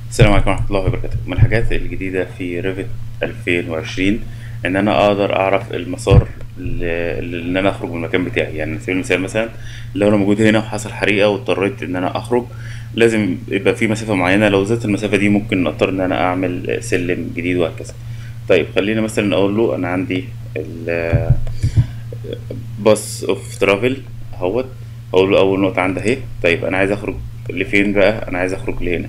السلام عليكم ورحمة الله وبركاته من الحاجات الجديدة في ريفت 2020 إن أنا أقدر أعرف المسار ل- ل- إن أنا أخرج من المكان بتاعي يعني على سبيل المثال مثلا لو أنا موجود هنا وحصل حريقة واضطريت إن أنا أخرج لازم يبقى في مسافة معينة لو زادت المسافة دي ممكن أضطر إن أنا أعمل سلم جديد وهكذا طيب خلينا مثلا أقول له أنا عندي ال باص اوف ترافل اهوت اقول له اول نقطة عندي اهي طيب انا عايز اخرج لفين بقى انا عايز اخرج لهنا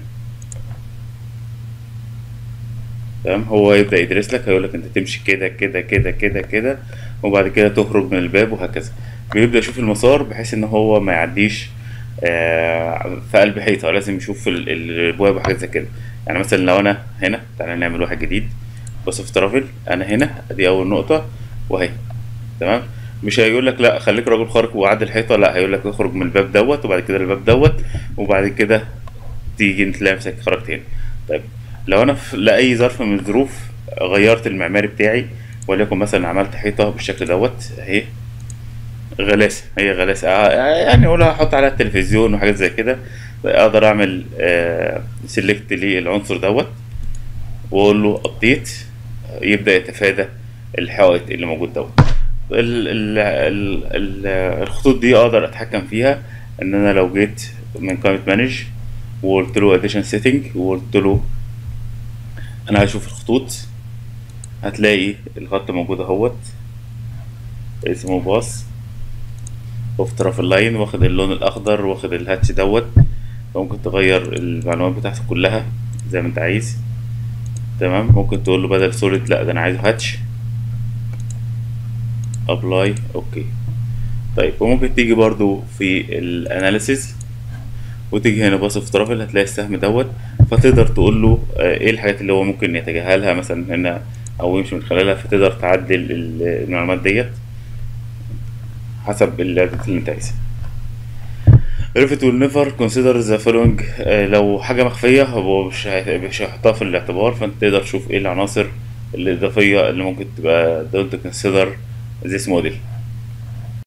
تمام هو يبدأ يدرس لك هيقول لك انت تمشي كده كده كده كده كده وبعد كده تخرج من الباب وهكذا بيبدأ يشوف المسار بحيث ان هو ما يعديش آه، في قلب حيطة لازم يشوف ال- ال- الابواب وحاجات زي كده يعني مثلا لو انا هنا تعالى نعمل واحد جديد بص في ترافل انا هنا ادي اول نقطة وهي تمام مش هيقول لك لا خليك راجل خارق وعدي الحيطة لا هيقول لك اخرج من الباب دوت وبعد كده الباب دوت وبعد كده تيجي تلاقي نفسك خرجت تاني طيب لو انا في لأي ظرف من الظروف غيرت المعماري بتاعي وليكن مثلا عملت حيطة بالشكل دوت اهي غلاسة هي غلاسة آه، يعني اقول هحط عليها التلفزيون وحاجات زي كده اقدر اعمل سيلكت للعنصر دوت واقول له ابديت يبدأ يتفادى الحوائط اللي موجود دوت ال ال ال ال الخطوط دي اقدر اتحكم فيها ان انا لو جيت من قائمة مانج وقلت له اديشن سيتنج وقلت له انا هشوف الخطوط هتلاقي الخط موجود اهوت اسمه باص وفي طرف اللاين واخد اللون الاخضر واخد الهاتش دوت ممكن تغير المعلومات بتاعته كلها زي ما انت عايز تمام ممكن تقول له بدل سوليد لا ده انا عايزه هاتش ابلاي اوكي طيب وممكن تيجي برضو في الاناليسيز وتيجي هنا باص في ترافل هتلاقي السهم دوت فتقدر تقول له آه، ايه الحاجات اللي هو ممكن يتجاهلها مثلا هنا او يمشي من خلالها فتقدر تعدل ال- المعلومات ديت حسب الاعدادات اللي انت عايزها ريفت will never consider the following آه، لو حاجة مخفية هو مش هي- مش هيحطها في الاعتبار فانت تقدر تشوف ايه العناصر الإضافية اللي ممكن تبقى don't consider this model